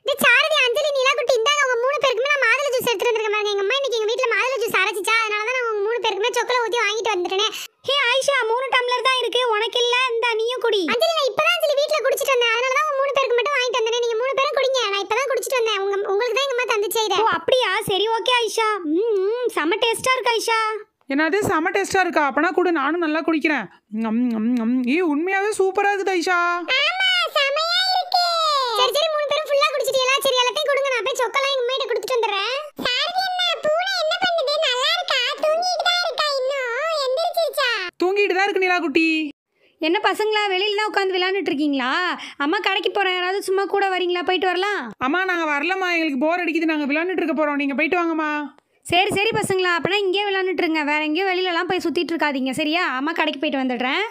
இந்த சாரதி அஞ்சலி நீலா குட்டி இந்தாங்க உங்க மூணு பேருக்குமே நான் மாதுளை ஜூஸ் எடுத்துட்டு வந்திருக்கேன் பாருங்க எங்க அம்மா இன்னைக்கு எங்க வீட்ல மாதுளை ஜூஸ் அரைச்சிச்சா அதனால தான் நான் உங்க மூணு பேருக்குமே சொக்கல ஊத்தி வாங்கிட்டு வந்துட்டேன் ஹே ஆயிஷா மூணு டம்ளர் தான் இருக்கு உனக்கு இல்ல இந்த நீயும் குடி அஞ்சலி நான் இப்பதான் அஞ்சலி வீட்ல குடிச்சிட்டு வந்தேன் அதனால தான் உங்க மூணு பேருக்கு மட்டும் வாங்கிட்டு வந்தேன் நீங்க மூணு பேரும் குடிங்க நான் இப்பதான் குடிச்சிட்டு வந்தேன் உங்க உங்களுக்கு தான் எங்க அம்மா தந்துச்சு இதை ஓ அப்படியா சரி ஓகே ஆயிஷா ம் ம், செம டேஸ்டா இருக்கு ஆயிஷா என்னது செம டேஸ்ட்டாக இருக்கா அப்பனா கூட நானும் நல்லா குடிக்கிறேன் ம், ம், ம். ஏ உண்மையாகவே சூப்பராக இருக்குது ஐஷா ஆமா செமையா இருக்கு சரி சரி மூணு பேரும் ஃபுல்லா குடிச்சிட்டீங்களா சரி எல்லாத்தையும் கொடுங்க நான் போய் சொக்கெல்லாம் எங்க அம்மாட்ட கொடுத்துட்டு வந்துடுறேன் சாரதி அண்ணா பூனை என்ன பண்ணுது நல்லா இருக்கா தூங்கிட்டு தான் இருக்கா இன்னும் எந்திரிச்சிருச்சா தூங்கிட்டு தான் இருக்கு நிலா குட்டி என்ன பசங்களா வெளியில தான் உட்காந்து விளையாண்டுட்டு இருக்கீங்களா அம்மா கடைக்கு போறேன் யாராவது சும்மா கூட வரீங்களா போயிட்டு வரலாம் அம்மா நாங்கள் வரலம்மா எங்களுக்கு போர் அடிக்குது நாங்கள் விளையாண்டுட்டு இருக்க போகிறோம் நீங்கள் போயிட்டு வாங்கம்மா சரி சரி பசங்களா அப்பனா இங்கேயே விளையாண்டுட்டு இருங்க வேற எங்கேயும் வெளியிலலாம் போய் சுத்திட்டு இருக்காதீங்க சரியா அம்மா கடைக்கு போயிட்டு வந்துடுறேன்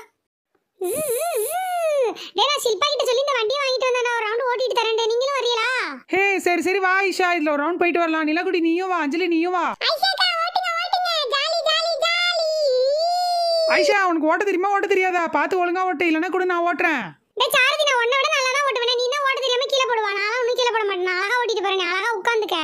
டேய் நான் ஷில்பா கிட்ட சொல்லி இந்த வண்டியை வாங்கிட்டு வந்தேன் நான் ஒரு ரவுண்ட் ஓட்டிட்டு தரேன் நீங்களும் வரீங்களா ஹே சரி சரி வா ஐஷா இதில் ஒரு ரவுண்ட் போயிட்டு வரலாம் நிலா குட்டி நீயும் வா அஞ்சலி நீயும் வா ஐஷாக்கா ஓட்டுங்க ஓட்டுங்க ஜாலி ஜாலி ஜாலி ஐஷா உனக்கு ஓட்ட தெரியுமா ஓட்ட தெரியாதா பார்த்து ஒழுங்கா ஓட்டு இல்லைன்னா கூட நான் ஓட்டுறேன் டேய் சாரதி நான் உன்னை விட நல்லா தான் ஓட்டுவேன் நீ தான் ஓட்ட தெரியாம கீழே போடுவா நான் ஒன்றும் கீழே போட மாட்டேன் நான் அழகா ஓட்டிட்டு போறேன் நீ அழகா உட்காந்துக்க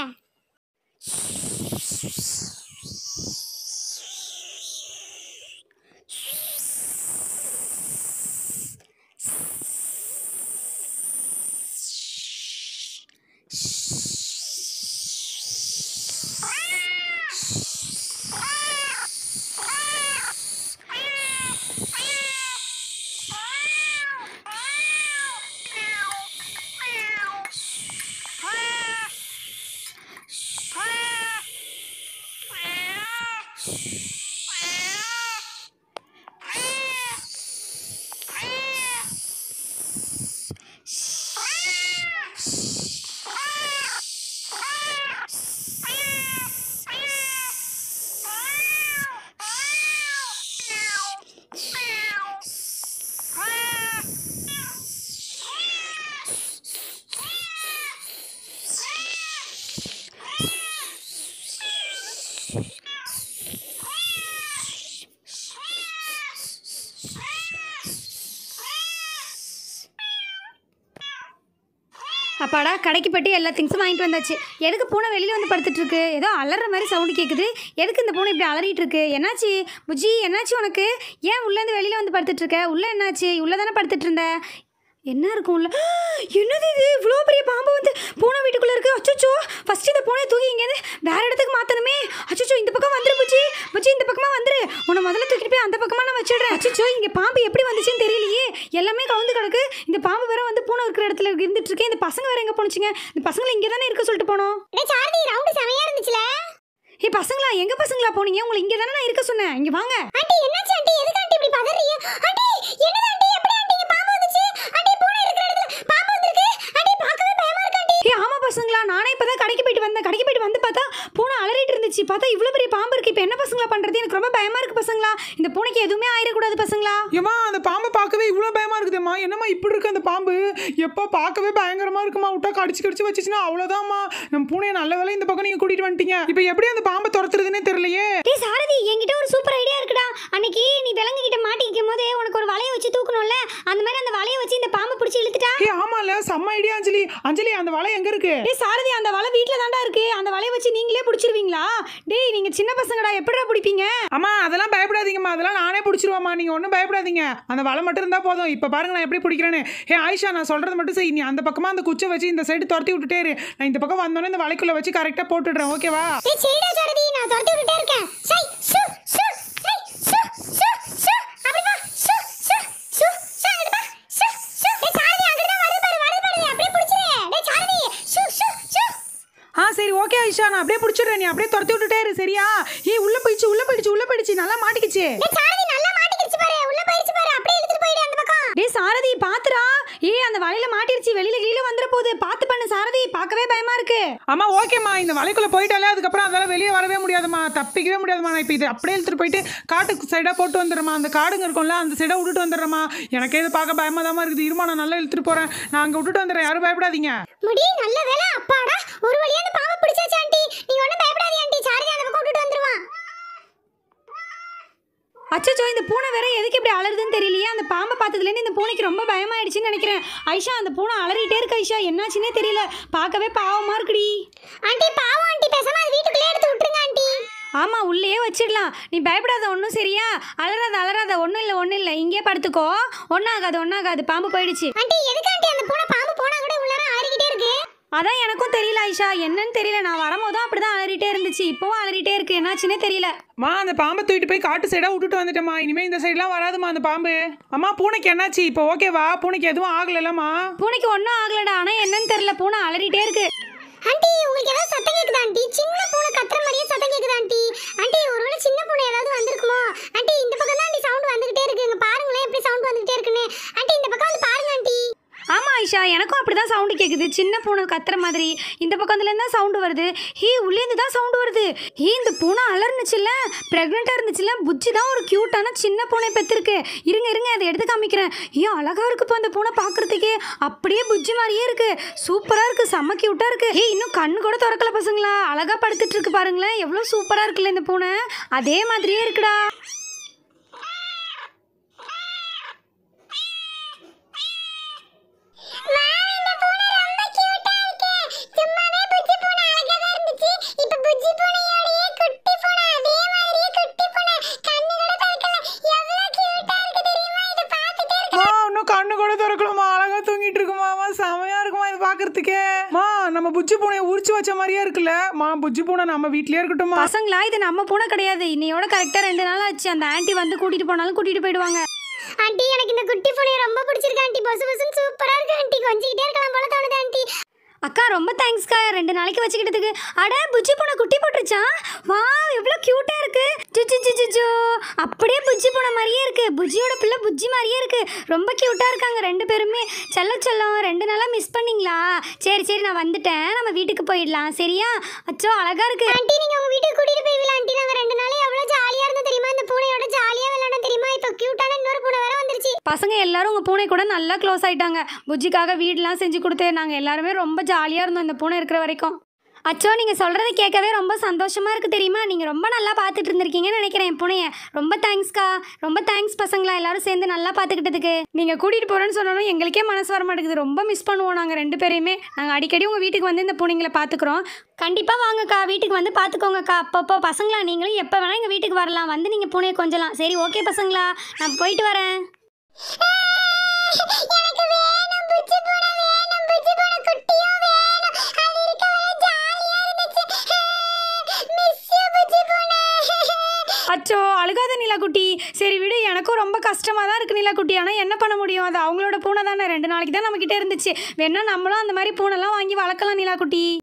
அப்பாடா கடைக்கு போயிட்டு எல்லா திங்ஸும் வாங்கிட்டு வந்தாச்சு எதுக்கு பூனை வெளியில் வந்து படுத்துட்டு இருக்கு ஏதோ அலற மாதிரி சவுண்டு கேட்குது எதுக்கு இந்த பூனை இப்படி அலறிட்டு இருக்கு என்னாச்சு புஜி என்னாச்சு உனக்கு ஏன் உள்ளேருந்து வெளியில் வந்து படுத்துட்டு இருக்க உள்ளே என்னாச்சு உள்ளே தானே படுத்துட்டு இருந்த என்ன இருக்கும் உள்ள என்னது இது இவ்வளோ பெரிய பாம்பு வந்து பூனை வீட்டுக்குள்ளே இருக்கு அச்சோ ஃபர்ஸ்ட் இந்த பூனையை தூக்கி இங்கேருந்து வேற இடத்துக்கு மாற்றணுமே அச்சோ இந்த பக்கம் வந்துரு புஜி புஜி இந்த பக்கமாக வந்துரு உன்னை முதல்ல தூக்கிட்டு போய் அந்த பக்கமாக நான் வச்சிடுறேன் அச்சோ இங்கே பாம்பு எப்படி வந்துச்சுன்னு தெரியலையே எல்லாமே கவுந்து கிடக்கு இந்த பாம்பு வேற வந்து பூனை இருக்கிற இடத்துல இருந்துட்டு இருக்கேன் இந்த பசங்க வேற எங்கே போனுச்சுங்க இந்த பசங்களை இங்கே தானே இருக்க சொல்லிட்டு போனோம் டேய் சாரதி ரவுண்டு செமையா இருந்துச்சுல ஏய் பசங்களா எங்க பசங்களா போனீங்க உங்களை இங்கே தானே நான் இருக்க சொன்னேன் இங்கே வாங்க ஆண்டி என்னாச்சு ஆண்டி எதுக்கு ஆண்டி இப்படி பதறீங்க ஆண்டி என்னது ஆண்டி எப்படி ஆண்டி இங்க பாம்பு வந்துச்சு ஆண்டி பூனை இருக்கிற இடத்துல பாம்பு வந்திருக்கு ஆண்டி பார்க்கவே பயமா இருக்கு ஆண்டி ஏய் ஆமா பசங்களா நானே இப்பதான் கடைக்கு போயிட்டு வந்தேன் கடைக்கு போயிட்டு வந்து பார்த்தா பூனை அலறிட்டு இருந்துச்சு பார்த்தா இவ்வளோ பெரிய பாம்பு இருக்கு இப்போ என்ன பசங்களா பண்றது எனக்கு ரொம்ப பயமா இருக்கு பசங்களா இந்த பூனைக்கு எதுவுமே ஆயிடக்கூடாது பசங்களா ஏம்மா அந்த பாம்பை பார்க்கவே இவ்வளோ பயமா இருக்குதும்மா என்னம்மா இப்படி இருக்கு அந்த பாம்பு எப்போ பார்க்கவே பயங்கரமா இருக்குமா விட்டா கடிச்சு கடிச்சு வச்சுச்சுன்னா அவ்வளோதாம்மா நம்ம பூனையை நல்ல வேலை இந்த பக்கம் நீங்கள் கூட்டிட்டு வந்துட்டீங்க இப்போ எப்படி அந்த பாம்பை துரத்துறதுன்னே தெரியலையே டேய் சாரதி என்கிட்ட ஒரு சூப்பர் ஐடியா இருக்குடா அன்னைக்கு நீ விலங்கு கிட்ட மாட்டிக்கும் போது உனக்கு ஒரு வலையை வச்சு தூக்கணும்ல அந்த மாதிரி அந்த வலையை வச்சு இந்த பாம்பை பிடிச்சி இழுத்துட்டா ஏ ஆமால செம்ம ஐடியா அஞ்சலி அஞ்சலி அந்த வலை எங்க இருக்கு டேய் சாரதி அந்த வலை வீட்டில் தான்டா இருக்கு அந்த வலையை வச்சு நீங்களே பிடிச்சிருவீங்களா டேய் நீங்க சின்ன பசங்கடா எப்படிடா பிடிப்பீங்க அம்மா அதெல்லாம் பயப்படாதீங்கம்மா அதெல்லாம் நானே பிடிச்சிருவாம்மா நீங்கள் ஒன்றும் பயப்படாதீங்க அந்த வலை மட்டும் இருந்தால் போதும் இப்போ பாருங்க நான் எப்படி பிடிக்கிறேன்னு ஏ ஆயிஷா நான் சொல்கிறது மட்டும் செய் நீ அந்த பக்கமாக அந்த குச்சை வச்சு இந்த சைடு துரத்தி விட்டுட்டே இரு நான் இந்த பக்கம் வந்தோடனே இந்த வலைக்குள்ளே வச்சு கரெக்டாக போட்டுடுறேன் ஓகேவா டேய் சரிடா சாரதி நான் துரத்தி விட்டுட்டே இருக்கேன் சை சு சு சை சு சு சு அப்படி வா சு சு சு சு அங்கிட்டு வா சு சு டேய் சாரதி அங்கிட்டு தான் வருது பாரு வருது பாரு அப்படியே பிடிச்சிரு டேய் சாரதி சு சு சு ஆ சரி ஓகே ஆயிஷா நான் அப்படியே பிடிச்சிடுறேன் நீ அப்படியே துரத்தி விட்டுட்டே இரு சரியா ஏய் உள்ளே போயிடுச்சு உள்ளே போயிடுச்சு உள்ளே போயிடுச்சு நல்லா மாட்டிக்கிச்சு டேய் சாரதி நல்லா மாட்டிக்கிச்சு பாரு உள்ள போயிடுச்சு பாரு அப்படியே இழுத்துட்டு போயிடு அந்த பக்கம் டேய் சாரதி பாத்துடா ஏய் அந்த வலையில மாட்டிருச்சு வெளியில கீழே வந்துட போகுது பார்த்து பண்ணு சாரதி பார்க்கவே பயமா இருக்கு அம்மா ஓகேம்மா இந்த வலைக்குள்ளே போயிட்டாலே அதுக்கப்புறம் அதெல்லாம் வெளியே வரவே முடியாதும்மா தப்பிக்கவே முடியாதும்மா நான் இப்போ இது அப்படியே எடுத்துகிட்டு போயிட்டு காட்டுக்கு சைடாக போட்டு வந்துடுறேம்மா அந்த காடுங்க இருக்கும்ல அந்த சைடாக விட்டுட்டு வந்துடுறேம்மா எனக்கே இது பார்க்க பயமாக தான் இருக்குது இருமா நான் நல்லா இழுத்துட்டு போகிறேன் நான் அங்கே விட்டுட்டு வந்துடுறேன் யாரும் பயப்படாதீங்க முடி நல்ல வேலை அப்பாடா ஒரு வழியா அந்த பாம்பை பிடிச்சாச்சு ஆண்டி நீ ஒண்ணும் பயப்படாதீ ஆண்டி சாரதி அந்த பக்கம் விட்டுட்டு வந்துருவான் அச்சச்சோ இந்த பூனை வேற எதுக்கு இப்படி அலறுதுன்னு தெரியலையே அந்த பாம்பை பார்த்ததுலேருந்து இந்த பூனைக்கு ரொம்ப பயமாயிடுச்சுன்னு நினைக்கிறேன் ஐஷா அந்த பூனை அலறிட்டே இருக்கு ஐஷா என்னாச்சுன்னே தெரியல பார்க்கவே பாவமா இருக்குடி ஆண்டி பாவம் ஆண்டி பேசாம அது வீட்டுக்குள்ளே எடுத்து விட்டுருங்க ஆண்டி ஆமாம் உள்ளேயே வச்சிடலாம் நீ பயப்படாத ஒன்றும் சரியா அலறாத அலறாத ஒன்றும் இல்லை ஒன்றும் இல்லை இங்கே படுத்துக்கோ ஒன்றும் ஆகாது ஒன்றும் ஆகாது பாம்பு போயிடுச்சு ஆண்டி எதுக்கு ஆண்டி அந்த பூனை பாம்பு போனா கூட உள்ளார ஆறிக்கிட்டே இருக்கு அதான் எனக்கும் தெரியல ஐஷா என்னன்னு தெரியல நான் வரும்போதும் அப்படி தான் அலறிட்டே இருந்துச்சு இப்போவும் அலறிட்டே இருக்கு என்னாச்சுன்னே தெரியல மா அந்த பாம்பை தூக்கிட்டு போய் காட்டு சைடாக விட்டுட்டு வந்துட்டேம்மா இனிமேல் இந்த சைட்லாம் வராதுமா அந்த பாம்பு அம்மா பூனைக்கு என்னாச்சு இப்போ ஓகேவா பூனைக்கு எதுவும் ஆகலைல்லம்மா பூனைக்கு ஒன்றும் ஆகலடா ஆனால் என்னன்னு தெரியல பூனை அலறிட்டே இருக்கு ஆண்டி உங்களுக்கு ஏதாவது சத்தம் கேக்குதா ஆண்டி சின்ன பூனை கத்துற மாதிரியே சத்தம் கேக்குதா ஆண்டி ஆண்டி ஒருவேளை சின்ன பூனை ஏதாவது வந்திருக்குமோ ஆண்டி இந்த பக்கம் தான் ஆண்டி சவுண்ட் வந்துகிட்டே இருக்கு இங்க பாருங்களேன் எப்படி சவுண்ட் வந்துகிட்டே இருக்குன்னு ஆண்டி இந்த பக்கம் வந்து பாருங்க ஆண்டி ஆமாம் ஐஷா எனக்கும் அப்படி தான் சவுண்டு கேட்குது சின்ன பூனை கத்துற மாதிரி இந்த பக்கத்துலேருந்து தான் சவுண்டு வருது ஹீ உள்ளேருந்து தான் சவுண்டு வருது ஹீ இந்த பூனை அலர்னுச்சுல்ல ப்ரெக்னெண்ட்டாக இருந்துச்சுல்ல புச்சி தான் ஒரு க்யூட்டான சின்ன பூனை பெற்றிருக்கு இருங்க இருங்க அதை எடுத்து காமிக்கிறேன் ஏன் அழகாக இருக்குப்பா அந்த பூனை பார்க்குறதுக்கே அப்படியே புஜ்ஜி மாதிரியே இருக்கு சூப்பராக இருக்கு செம்ம க்யூட்டாக இருக்கு ஏய் இன்னும் கண்ணு கூட திறக்கல பசங்களா அழகாக படுத்துட்டு இருக்கு பாருங்களேன் எவ்வளோ சூப்பராக இருக்குல்ல இந்த பூனை அதே மாதிரியே இருக்குடா மா இன்னும் கண்ணு கூட திறக்கணுமா அழகா தூங்கிட்டு இருக்குமாமா செமையா இருக்குமா இது பார்க்கறதுக்கே மா நம்ம புஜ்ஜி பூனையை உரிச்சு வச்ச மாதிரியே இருக்குல்ல மா புஜ்ஜி பூனை நம்ம வீட்லயே இருக்கட்டும்மா பசங்களா இது நம்ம பூனை கிடையாது இன்னையோட கரெக்டாக ரெண்டு நாள் ஆச்சு அந்த ஆன்ட்டி வந்து கூட்டிகிட்டு போனாலும் கூட்டிகிட்டு போயிடுவாங்க ஆண்டி எனக்கு இந்த குட்டி பூனை ரொம்ப பிடிச்சிருக்கு ஆண்டி பொசு பொசுன்னு சூப்பரா இருக்கு ஆண்டி கொஞ்சிக்கிட்டே இருக்கலாம் போல தோணுது ஆண்டி அக்கா ரொம்ப தேங்க்ஸ்க்கா ரெண்டு நாளைக்கு வச்சுக்கிட்டதுக்கு அட புஜ்ஜி பூனை குட்டி போட்டுருச்சா வா எவ்வளோ க்யூட்டாக இருக்கு ஜுஜு ஜுஜு ஜு அப்படியே புஜ்ஜி பூனை மாதிரியே இருக்கு புஜ்ஜியோட பிள்ளை புஜ்ஜி மாதிரியே இருக்கு ரொம்ப க்யூட்டாக இருக்காங்க ரெண்டு பேருமே செல்ல செல்லம் ரெண்டு நாளாக மிஸ் பண்ணீங்களா சரி சரி நான் வந்துட்டேன் நம்ம வீட்டுக்கு போயிடலாம் சரியா அச்சோ அழகா இருக்கு ஆண்டி நீங்க உங்க வீட்டுக்கு கூட்டிட்டு போய்வில ஆண்டி நாங்க ரெண்டு நாள் எவ்வளவு ஜாலியா இருந்தோம் தெரியுமா இந்த பூனையோட ஜாலியா விளையாட தெரியுமா இப்போ கியூட்டான இன்னொரு பூனை வேற வந்துருச்சு பசங்க எல்லாரும் உங்கள் பூனை கூட நல்லா க்ளோஸ் ஆயிட்டாங்க புஜ்ஜிக்காக வீடெலாம் செஞ்சு கொடுத்து நாங்கள் எல்லாருமே ரொம்ப ஜாலியாக இருந்தோம் இந்த பூனை இருக்கிற வரைக்கும் அச்சோ நீங்கள் சொல்கிறத கேட்கவே ரொம்ப சந்தோஷமாக இருக்குது தெரியுமா நீங்கள் ரொம்ப நல்லா பார்த்துட்டு இருந்திருக்கீங்கன்னு நினைக்கிறேன் என் பூனையை ரொம்ப தேங்க்ஸ்க்கா ரொம்ப தேங்க்ஸ் பசங்களா எல்லாரும் சேர்ந்து நல்லா பார்த்துக்கிட்டதுக்கு நீங்கள் கூட்டிகிட்டு போகிறேன்னு சொன்னாலும் எங்களுக்கே மனசு வர மாட்டேங்குது ரொம்ப மிஸ் பண்ணுவோம் நாங்கள் ரெண்டு பேரையுமே நாங்கள் அடிக்கடி உங்கள் வீட்டுக்கு வந்து இந்த பூனைங்களை பார்த்துக்குறோம் கண்டிப்பாக வாங்கக்கா வீட்டுக்கு வந்து பார்த்துக்கோங்கக்கா அப்பப்போ பசங்களா நீங்களும் எப்போ வேணால் எங்கள் வீட்டுக்கு வரலாம் வந்து நீங்கள் பூனையை கொஞ்சலாம் சரி ஓகே பசங்களா நான் போயிட்டு வரேன் எனக்கு வேணும் புச்சி பூனை வேணும் புச்சி பூனை குட்டியும் வேணும் அது இருக்க வரை ஜாலியா இருந்துச்சு மிஸ் யூ புச்சி பூனை அச்சோ அழுகாத நிலாக்குட்டி சரி விடு எனக்கும் ரொம்ப கஷ்டமாக தான் இருக்குது நிலாக்குட்டி ஆனால் என்ன பண்ண முடியும் அது அவங்களோட பூனை தானே ரெண்டு நாளைக்கு தான் நம்மக்கிட்ட இருந்துச்சு வேணா நம்மளும் அந்த மாதிரி பூனைலாம் வாங்கி வளர்க்கலாம் நிலாக்குட்டி